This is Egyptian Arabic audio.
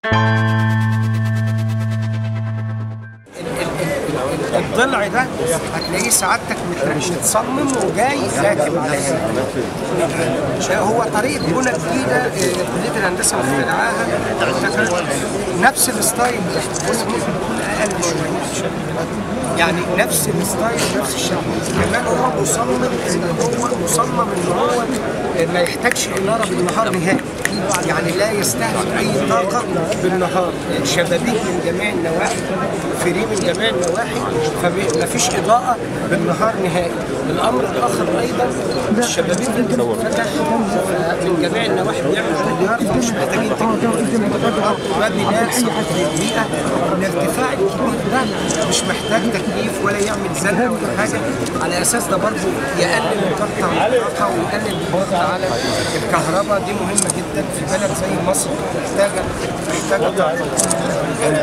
الضلع ده هتلاقيه سعادتك مت- متصمم وجاي راكب عليها هو طريقه بنى جديده آه، كليه الهندسه مخترعاها نفس الستايل ده بس ممكن يكون اقل شويه يعني نفس الستايل نفس الشكل كمان هو مصمم ان هو مصمم ان هو ما يحتاجش اناره بالنهار نهائي يعني لا يستهلك اي طاقه بالنهار شبابيك من جميع النواحي فري من جميع النواحي فما فيش اضاءه بالنهار نهائي الامر الاخر ايضا الشبابيك اللي بتتفتح من جميع النواحي بيعمل تيار فمش محتاجين تكييف ما بيناسب للبيئه الارتفاع الكبير ده مش محتاج تكييف ولا يعمل زنقه ولا حاجه على اساس ده برضه يقلل مقطع الطاقه ويقلل الضغط على الكهرباء دي مهمه جدا في بلد زي مصر محتاجه محتاجه طاقه